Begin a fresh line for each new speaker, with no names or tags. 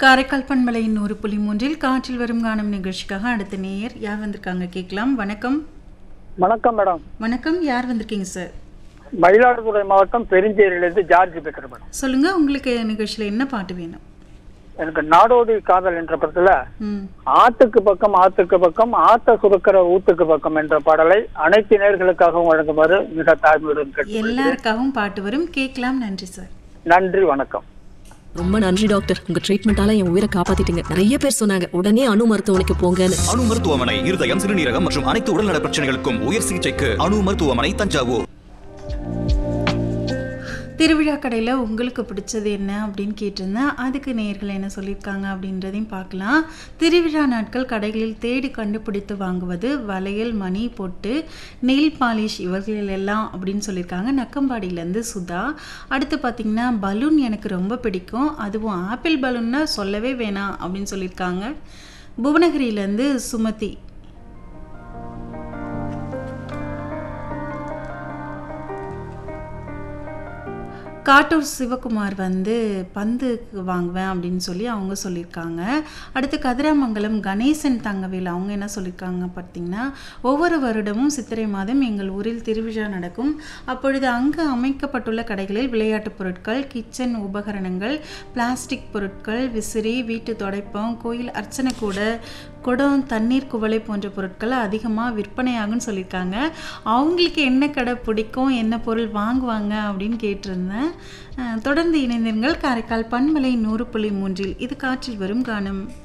காரைக்கால் பண்பலை நூறு புள்ளி மூன்றில் காற்றில் வரும் காணும் நிகழ்ச்சிக்காக அடுத்த நேயர் யார் வந்திருக்காங்க கேட்கலாம் வணக்கம்
வணக்கம் மேடம்
வணக்கம் யார் வந்திருக்கீங்க சார்
மயிலாடுதுறை மாவட்டம் பெருஞ்சேரியிலிருந்து ஜார்ஜ் பேசுறேன் மேடம்
சொல்லுங்க உங்களுக்கு நிகழ்ச்சியில் என்ன பாட்டு வேணும்
எனக்கு நாடோடி காதல் என்ற படத்துல
ம்
ஆத்துக்கு பக்கம் ஆத்துக்கு பக்கம் ஆத்த சுரக்கிற ஊத்துக்கு பக்கம் என்ற பாடலை அனைத்து நேர்களுக்காகவும் வழங்குமாறு மிக தாழ்மையுடன் கேட்டு
எல்லாருக்காகவும் பாட்டு வரும் கேட்கலாம் நன்றி சார்
நன்றி வணக்கம்
ரொம்ப நன்றி டாக்டர் உங்க ட்ரீட்மெண்டால என் உயிரை காப்பாத்திட்டீங்க நிறைய பேர் சொன்னாங்க உடனே அணு மருத்துவமனைக்கு போங்கன்னு
அணு மருத்துவமனை இருதயம் சிறுநீரகம் மற்றும் அனைத்து உடல்நல பிரச்சனைகளுக்கும் உயர் சிகிச்சைக்கு அணு மருத்துவமனை தஞ்சாவூர்
திருவிழா கடையில் உங்களுக்கு பிடிச்சது என்ன அப்படின்னு கேட்டிருந்தேன் அதுக்கு நேயர்கள் என்ன சொல்லியிருக்காங்க அப்படின்றதையும் பார்க்கலாம் திருவிழா நாட்கள் கடைகளில் தேடி கண்டுபிடித்து வாங்குவது வளையல் மணி பொட்டு நெயில் பாலிஷ் இவர்கள் எல்லாம் அப்படின்னு சொல்லியிருக்காங்க நக்கம்பாடியிலேருந்து சுதா அடுத்து பார்த்திங்கன்னா பலூன் எனக்கு ரொம்ப பிடிக்கும் அதுவும் ஆப்பிள் பலூன்னா சொல்லவே வேணாம் அப்படின்னு சொல்லியிருக்காங்க புவனகிரியிலேருந்து சுமதி காட்டூர் சிவகுமார் வந்து பந்து வாங்குவேன் அப்படின்னு சொல்லி அவங்க சொல்லியிருக்காங்க அடுத்து கதிராமங்கலம் கணேசன் தங்கவேல் அவங்க என்ன சொல்லியிருக்காங்க பார்த்தீங்கன்னா ஒவ்வொரு வருடமும் சித்திரை மாதம் எங்கள் ஊரில் திருவிழா நடக்கும் அப்பொழுது அங்கு அமைக்கப்பட்டுள்ள கடைகளில் விளையாட்டுப் பொருட்கள் கிச்சன் உபகரணங்கள் பிளாஸ்டிக் பொருட்கள் விசிறி வீட்டு துடைப்பம் கோயில் அர்ச்சனை கூட குடம் தண்ணீர் குவளை போன்ற பொருட்கள் அதிகமாக விற்பனையாகும்னு சொல்லியிருக்காங்க அவங்களுக்கு என்ன கடை பிடிக்கும் என்ன பொருள் வாங்குவாங்க அப்படின்னு கேட்டிருந்தேன் அஹ் தொடர்ந்து இணைந்திருங்கள் காரைக்கால் பண்பலை நூறு புள்ளி மூன்றில் இது காற்றில் வரும் கானம்